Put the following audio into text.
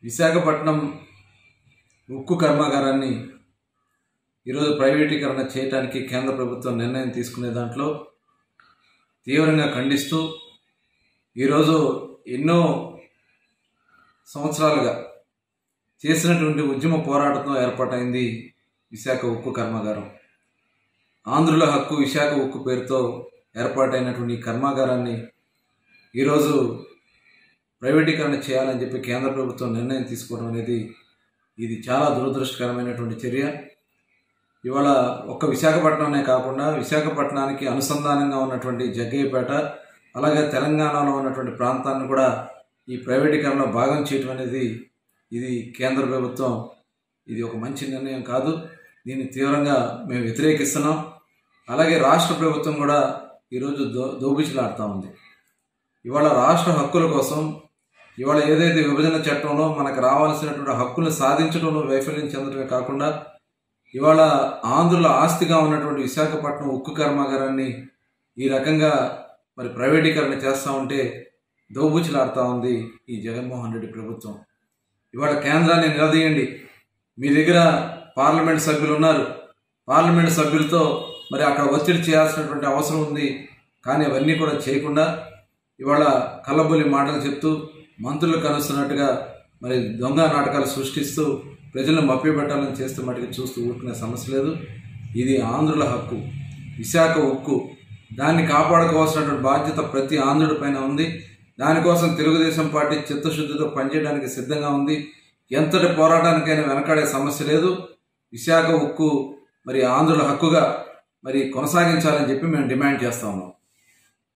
విశాఖపట్నం ఉక్కు కర్మాగారాన్ని ఈరోజు ప్రైవేటీకరణ చేయడానికి కేంద్ర ప్రభుత్వం నిర్ణయం తీసుకునే దాంట్లో తీవ్రంగా ఖండిస్తూ ఈరోజు ఎన్నో సంవత్సరాలుగా చేసినటువంటి ఉద్యమ పోరాటంతో ఏర్పాటైంది విశాఖ ఉక్కు కర్మాగారం ఆంధ్రుల హక్కు విశాఖ ఉక్కు పేరుతో ఏర్పాటైనటువంటి ఈ కర్మాగారాన్ని ఈరోజు ప్రైవేటీకరణ చేయాలని చెప్పి కేంద్ర ప్రభుత్వం నిర్ణయం తీసుకోవడం అనేది ఇది చాలా దురదృష్టకరమైనటువంటి చర్య ఇవాళ ఒక్క విశాఖపట్నమే కాకుండా విశాఖపట్నానికి అనుసంధానంగా ఉన్నటువంటి జగ్గయ్యపేట అలాగే తెలంగాణలో ఉన్నటువంటి ప్రాంతాన్ని కూడా ఈ ప్రైవేటీకరణలో భాగం చేయడం అనేది ఇది కేంద్ర ప్రభుత్వం ఇది ఒక మంచి నిర్ణయం కాదు దీన్ని తీవ్రంగా మేము వ్యతిరేకిస్తున్నాం అలాగే రాష్ట్ర ప్రభుత్వం కూడా ఈరోజు దో దోబుచులాడుతూ ఉంది ఇవాళ రాష్ట్ర హక్కుల కోసం ఇవాళ ఏదైతే విభజన చట్టంలో మనకు రావాల్సినటువంటి హక్కులు సాధించడంలో వైఫల్యం చెందడమే కాకుండా ఇవాళ ఆంధ్రుల ఆస్తిగా ఉన్నటువంటి విశాఖపట్నం ఉక్కు కర్మాగారాన్ని ఈ రకంగా మరి ప్రైవేటీకరణ చేస్తూ ఉంటే దోబుచులాడుతూ ఉంది ఈ జగన్మోహన్ రెడ్డి ప్రభుత్వం ఇవాళ కేంద్రాన్ని నిలదీయండి మీ దగ్గర పార్లమెంట్ సభ్యులు ఉన్నారు పార్లమెంట్ సభ్యులతో మరి అక్కడ ఒత్తిడి చేయాల్సినటువంటి అవసరం ఉంది కానీ అవన్నీ కూడా చేయకుండా ఇవాళ కల్లబొల్లి మాటలు చెప్తూ మంత్రులు కలుస్తున్నట్టుగా మరి దొంగ నాటకాలు సృష్టిస్తూ ప్రజలను మభ్యపెట్టాలని చేస్తే మటుకు చూస్తూ ఊరుకునే సమస్య లేదు ఇది ఆంధ్రుల హక్కు విశాఖ ఉక్కు దాన్ని కాపాడుకోవాల్సినటువంటి బాధ్యత ప్రతి ఆంధ్రుడి పైన ఉంది దానికోసం తెలుగుదేశం పార్టీ చిత్తశుద్ధితో పనిచేయడానికి సిద్ధంగా ఉంది ఎంతటి పోరాటానికైనా వెనకాడే సమస్య లేదు విశాఖ ఉక్కు మరి ఆంధ్రుల హక్కుగా మరి కొనసాగించాలని చెప్పి మేము డిమాండ్ చేస్తా ఉన్నాం